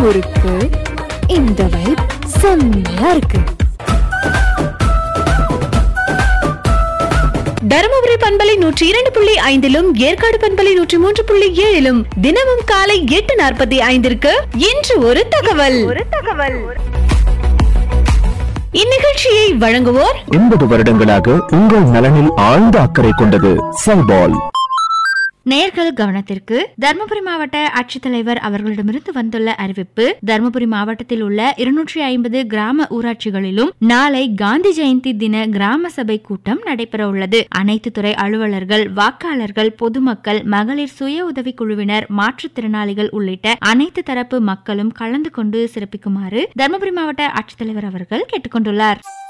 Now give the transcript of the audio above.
ஊருக்கு இந்த வைப் செம்மையா இருக்கு தருமபுரி பண்பலை நூற்றி இரண்டு புள்ளி ஐந்திலும் ஏற்காடு பண்பலை நூற்றி மூன்று புள்ளி ஏழிலும் தினமும் காலை எட்டு நாற்பத்தி ஐந்திற்கு இன்று ஒரு தகவல் ஒரு தகவல் இந்நிகழ்ச்சியை வழங்குவோர் எண்பது வருடங்களாக உங்கள் நலனில் ஆழ்ந்த அக்கறை கொண்டது செல்பால் நேர்கள் கவனத்திற்கு தருமபுரி மாவட்ட ஆட்சித்தலைவர் அவர்களிடமிருந்து வந்துள்ள அறிவிப்பு தருமபுரி மாவட்டத்தில் உள்ள இருநூற்றி ஐம்பது கிராம ஊராட்சிகளிலும் நாளை காந்தி ஜெயந்தி தின கிராம சபை கூட்டம் நடைபெற உள்ளது அனைத்து துறை அலுவலர்கள் வாக்காளர்கள் பொதுமக்கள் மகளிர் சுய உதவி குழுவினர் மாற்றுத்திறனாளிகள் உள்ளிட்ட அனைத்து தரப்பு மக்களும் கலந்து கொண்டு சிறப்பிக்குமாறு தருமபுரி மாவட்ட ஆட்சித்தலைவர் அவர்கள் கேட்டுக்கொண்டுள்ளார்